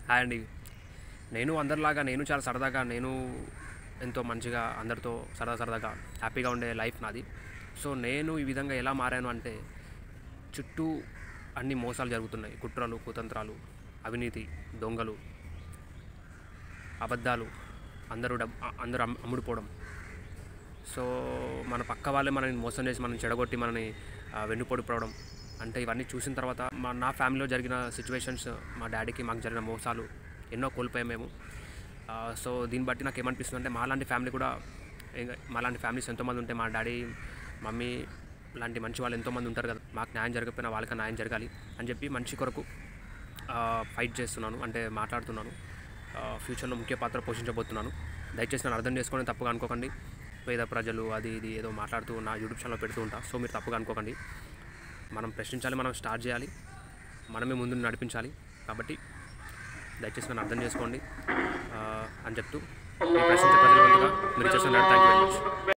hi అండి నేను అందరిలాగా నేను చాలా సరదాగా నేను ఎంతో మంచిగా అందరితో సరదా సరదాగా హ్యాపీగా ఉండే లైఫ్ నాది సో నేను ఈ విధంగా ఎలా మారాను అంటే చుట్టూ అన్ని మోసాలు జరుగుతున్నాయి కుట్రలు కుతంత్రాలు అవినీతి దొంగలు అబద్ధాలు అందరూ డబ్ అ- అందరూ అమ్- అమ్ముడుపోవడం సో మన పక్క వాళ్ళే మనని మోసం చేసి మనని చెడగొట్టి మనని ఆ, వెన్నుపోడిపోవడం అంటే ఇవన్నీ చూసిన తర్వాత మా నా ఫ్యామిలీలో జరిగిన సిచ్యువేషన్స్ మా డాడీకి మాకు జరిగిన మోసాలు ఎన్నో కోల్పోయాం మేము ఆ, సో దీన్ని బట్టి నాకు ఏమనిపిస్తుంది అంటే మాలాంటి ఫ్యామిలీ కూడా ఇంకా మాలాంటి ఫ్యామిలీస్ ఎంతోమంది ఉంటే మా డాడీ మమ్మీ లాంటి మంచి వాళ్ళు ఎంతోమంది ఉంటారు కదా మాకు న్యాయం జరగకపోయినా వాళ్ళకి న్యాయం జరగాలి అని చెప్పి మంచి కొరకు ఫైట్ చేస్తున్నాను అంటే మాట్లాడుతున్నాను ఫ్యూచర్లో ముఖ్య పాత్ర పోషించబోతున్నాను దయచేసి నన్ను అర్థం చేసుకొని తప్పుగా అనుకోకండి పేద ప్రజలు అది ఇది ఏదో మాట్లాడుతూ నా యూట్యూబ్ ఛానల్లో పెడుతూ ఉంటా సో మీరు తప్పుగా అనుకోకండి మనం ప్రశ్నించాలి మనం స్టార్ట్ చేయాలి మనమే ముందు నడిపించాలి కాబట్టి దయచేసి నన్ను అర్థం చేసుకోండి ఆ, అని చెప్తూ ఈ ప్రశ్నించే ప్రజల వంతుగా మీరు చేసిన థ్యాంక్ యూ వెరీ మచ్